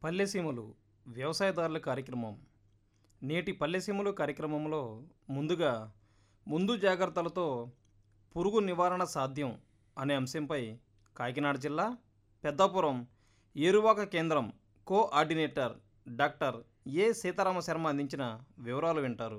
పల్లెసీమలు వ్యవసాయదారుల కార్యక్రమం నేటి పల్లెసీమలు కార్యక్రమంలో ముందుగా ముందు జాగ్రత్తలతో పురుగు నివారణ సాధ్యం అనే అంశంపై కాకినాడ జిల్లా పెద్దాపురం ఏరువాక కేంద్రం coordinator doctor A Seetharama Sharma అందించిన వివరాలు వింటారు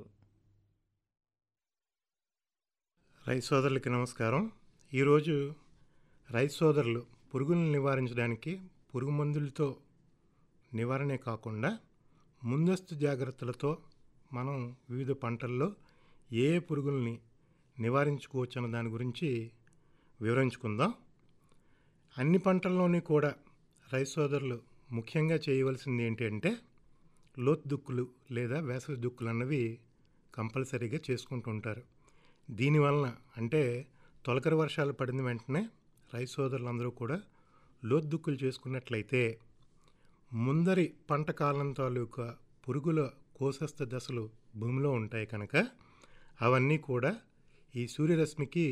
రైతు సోదరులకి నమస్కారం ఈరోజు రైతు సోదరులు పురుగులను నివారించడానికి పురుగు మందులతో నివారణే కాకుండా ముందస్తు జాగ్రత్తలతో మనం వివిధ పంటల్లో ఏ ఏ పురుగుల్ని నివారించుకోవచ్చు అన్న దాని గురించి వివరించుకుందాం అన్ని పంటల్లోని కూడా రైతు సోదరులు ముఖ్యంగా చేయవలసింది ఏంటి అంటే లోతు దుక్కులు లేదా వేసవి దుక్కులు అన్నవి కంపల్సరీగా చేసుకుంటూ ఉంటారు దీనివలన అంటే తొలకరి వర్షాలు పడిన వెంటనే రైతు సోదరులందరూ కూడా లోతు దుక్కులు చేసుకున్నట్లయితే ముందరి పంట కాలం తాలూకా పురుగుల కోసస్థ దశలు భూమిలో ఉంటాయి కనుక అవన్నీ కూడా ఈ సూర్యరశ్మికి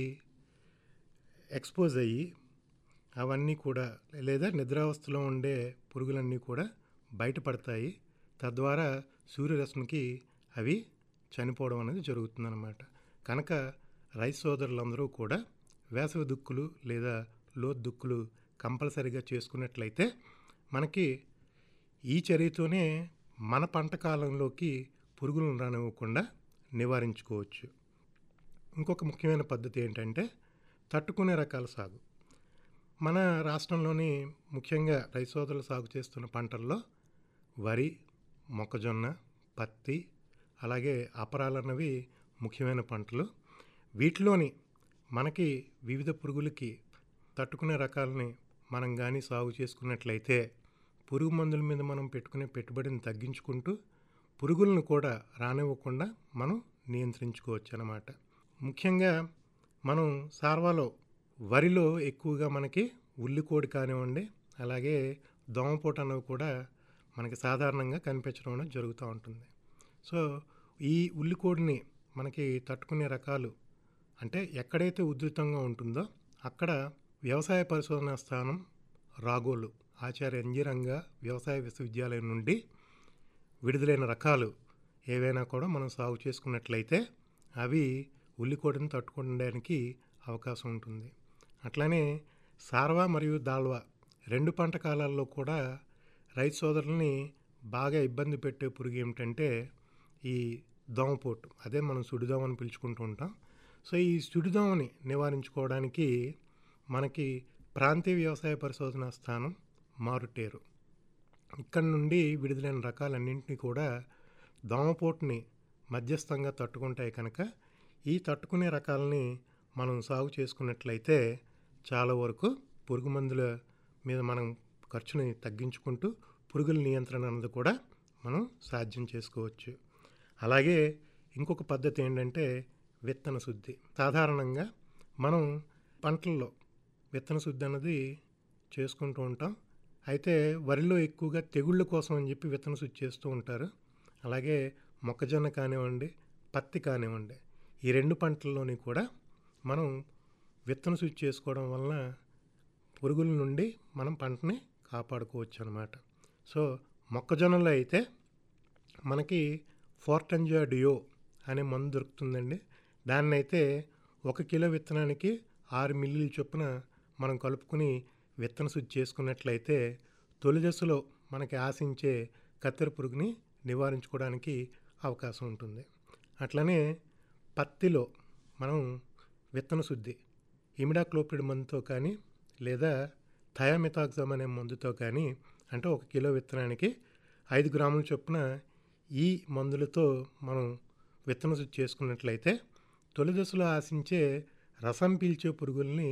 ఎక్స్పోజ్ అయ్యి అవన్నీ కూడా లేదా నిద్రావస్థలో ఉండే పురుగులన్నీ కూడా బయటపడతాయి తద్వారా సూర్యరశ్మికి అవి చనిపోవడం అనేది జరుగుతుందన్నమాట కనుక రైతు సోదరులందరూ కూడా వేసవి దుక్కులు లేదా లోతు దుక్కులు కంపల్సరీగా చేసుకున్నట్లయితే మనకి ఈ చర్యతోనే మన పంట కాలంలోకి పురుగులను రానివ్వకుండా నివారించుకోవచ్చు ఇంకొక ముఖ్యమైన పద్ధతి ఏంటంటే తట్టుకునే రకాల సాగు మన రాష్ట్రంలోని ముఖ్యంగా రైతు సోదరులు సాగు చేస్తున్న పంటల్లో వరి మొక్కజొన్న పత్తి అలాగే అపరాలన్నవి ముఖ్యమైన పంటలు వీటిలోని మనకి వివిధ పురుగులకి తట్టుకునే రకాలని మనం కానీ సాగు చేసుకున్నట్లయితే పురుగు మందుల మీద మనం పెట్టుకునే పెట్టుబడిని తగ్గించుకుంటూ పురుగులను కూడా రానివ్వకుండా మనం నియంత్రించుకోవచ్చు అన్నమాట ముఖ్యంగా మనం సార్వాలో వరిలో ఎక్కువగా మనకి ఉల్లికోడి కానివ్వండి అలాగే దోమపోటు అన్నవి కూడా మనకి సాధారణంగా కనిపించడం అనేది జరుగుతూ ఉంటుంది సో ఈ ఉల్లికోడిని మనకి తట్టుకునే రకాలు అంటే ఎక్కడైతే ఉధృతంగా ఉంటుందో అక్కడ వ్యవసాయ పరిశోధనా స్థానం రాగోలు ఆచార్య అంజీరంగ వ్యవసాయ విశ్వవిద్యాలయం నుండి విడుదలైన రకాలు ఏవైనా కూడా మనం సాగు చేసుకున్నట్లయితే అవి ఉల్లికోడిని తట్టుకోవడానికి అవకాశం ఉంటుంది అట్లానే సార్వా మరియు దాల్వా రెండు పంట కాలాల్లో కూడా రైతు సోదరుల్ని బాగా ఇబ్బంది పెట్టే పురుగు ఏమిటంటే ఈ దోమపోటు అదే మనం సుడిదోమ అని పిలుచుకుంటూ ఉంటాం సో ఈ సుడిదోమని నివారించుకోవడానికి మనకి ప్రాంతీయ వ్యవసాయ పరిశోధనా స్థానం మారుటేరు ఇక్కడ నుండి విడుదలైన రకాలన్నింటినీ కూడా దోమపోటుని మధ్యస్థంగా తట్టుకుంటాయి కనుక ఈ తట్టుకునే రకాలని మనం సాగు చేసుకున్నట్లయితే చాలా వరకు పురుగు మందుల మీద మనం ఖర్చుని తగ్గించుకుంటూ పురుగుల నియంత్రణ అన్నది కూడా మనం సాధ్యం చేసుకోవచ్చు అలాగే ఇంకొక పద్ధతి ఏంటంటే విత్తన శుద్ధి సాధారణంగా మనం పంటల్లో విత్తన శుద్ధి అన్నది చేసుకుంటూ ఉంటాం అయితే వరిలో ఎక్కువగా తెగుళ్ళ కోసం అని చెప్పి విత్తన శుద్ధి చేస్తూ ఉంటారు అలాగే మొక్కజొన్న కానివ్వండి పత్తి కానివ్వండి ఈ రెండు పంటల్లోని కూడా మనం విత్తన శుద్ధి చేసుకోవడం వలన పురుగుల నుండి మనం పంటని కాపాడుకోవచ్చు అనమాట సో మొక్కజొన్నలో అయితే మనకి ఫోర్టంజా డియో అనే మందు దొరుకుతుందండి దాన్ని అయితే ఒక కిలో విత్తనానికి ఆరు మిల్లీల చొప్పున మనం కలుపుకుని విత్తన శుద్ధి చేసుకున్నట్లయితే తొలి దశలో మనకి ఆశించే కత్తెర పురుగుని నివారించుకోవడానికి అవకాశం ఉంటుంది అట్లనే పత్తిలో మనం విత్తన శుద్ధి ఇమిడాక్లోపిడ్ మందుతో కానీ లేదా థయామితాక్సమ్ అనే మందుతో కానీ అంటే ఒక కిలో విత్తనానికి ఐదు గ్రాముల చొప్పున ఈ మందులతో మనం విత్తన శుద్ధి చేసుకున్నట్లయితే తొలి దశలో ఆశించే రసం పీల్చే పురుగుల్ని